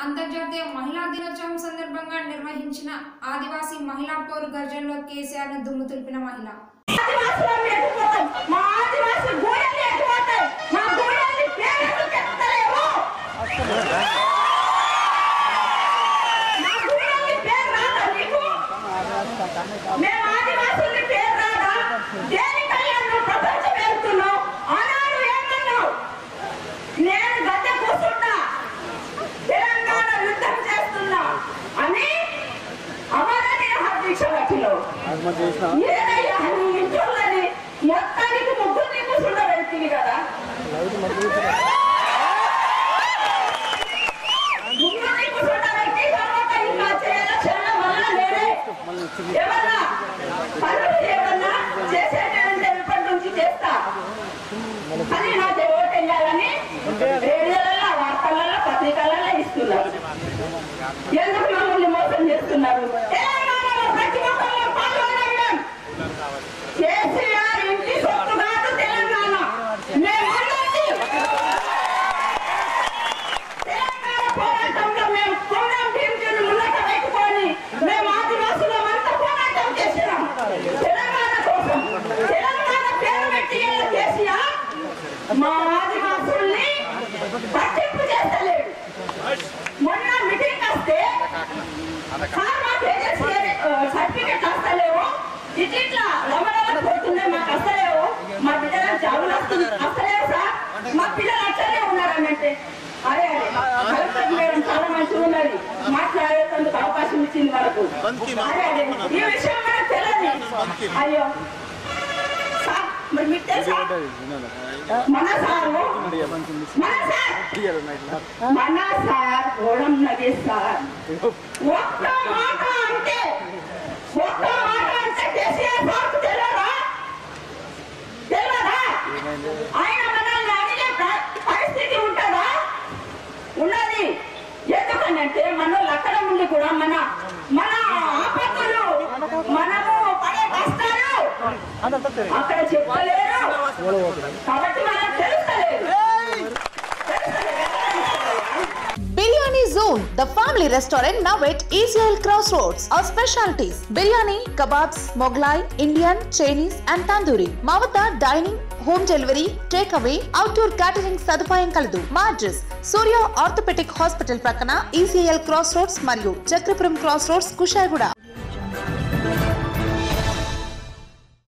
అంతర్జాతీయ మహిళా దినోత్సవం సందర్భంగా నిర్వహించిన ఆదివాసీ మహిళా పోరు గర్జనలో కేసీఆర్ ను దుమ్ము తులిపిన మహిళ ఆదివాసులను ఎత్తుకుపోతాం. మా ఆదివాసి గూడెలు ఎత్తుకుపోతాయి. మా గూడెల్ని పేరెందుకు ఎత్తుతలేవు? మా గూడెల్ని పేరు రాదా నీకు? మేము ఆదివాసుల్ని పేరు రాదా? దేనికయ్యా నువ్వు ప్రపంచం వెళ్తున్నావు? ఆనాడు ఏమన్నావు? నేను గద్దె కూర్చుంటా తెలంగాణ యుద్ధం చేస్తున్నా అని అమర నిరహార దీక్ష పట్టినావు ఏదయ్యా నీ ఇంట్లోని మొత్తానికి ముగ్గురిని కూర్చుండ పెడుతుంది కదా ముగ్గురిని కూర్చుండ పెట్టి తర్వాత ఇంకా చేయాలా చేయడం వల్ల నేనే ఏమన్నా పనులు ఏమన్నా చేసేటంటే ఇప్పటి నుంచి చేస్తా అని నాకు ఓటు వేయాలని రేడియోలలో వార్తలలో పత్రికలలో ఇస్తున్నారు ఎందుకు మమ్మల్ని మోసం చేస్తున్నారు తెలంగాణలో ప్రతి ఒక్కరిలో పాల్గొన్నాం కేసీఆర్ ఇంటి సొత్తు కాదు తెలంగాణ మేమందరికీ తెలంగాణ పోరాటంలో మేము కోరం భీమజీని ముందట పెట్టుకొని మేము ఆదివాసులం అంతా పోరాటం చేసినాం తెలంగాణ కోసం తెలంగాణ పేరు పెట్టి ఈయన కేసీఆర్ మా ఆదివాసుల్ని పట్టింపు చేస్తలేడు మొన్న మీటింగ్ వస్తే సార్ మా పేరెంట్స్ సర్టిఫికెట్ వస్తలేవు ఇట్లా ఇట్లా రమణాలకు పోతున్నాయి మాకు వస్తలేవు మా బిడ్డలకు జాబులు వస్తుంది వస్తలేవు సార్ మా పిల్లలు అట్లనే ఉన్నారనంటే అరే అరే కలెక్టర్ మేడం చాలా మంచిగా ఉన్నది మాట్లాడేందుకు అవకాశం ఇచ్చింది వాళ్ళకు అరే అరే ఈ విషయం మనకు తెలియదు అయ్యో సార్ మరి మీకు తెలుసా మన సారు మన సార్ మన సార్ ఓడం నది సార్ ఒక్క మాట అంటే ఒక్క మాట అంటే కేసీఆర్ సార్కు తెలియదా తెలియదా ఆయన మనల్ని అడిగే ప్ర- పరిస్థితి ఉంటుందా ఉన్నది ఎందుకనంటే మన అక్కడ నుండి కూడా మన మన ఆపత్తులు మనము పడే కష్టాలు అక్కడ చెప్పలేరు కాబట్టి మనకు తెలుస్తలేదు Biryani Zone, the family restaurant now at Israel Crossroads. Our specialties biryani, kebabs, Moglai, Indian, Chinese, and tandoori. మా వద్ద dining home delivery take away outdoor catering సదుపాయం కలదు మా అడ్రస్ సూర్య ఆర్థోపెటిక్ హాస్పిటల్ ప్రక్కన ఈసీఎల్ క్రాస్ రోడ్స్ మరియు Chakrapuram cross roads Kushaiguda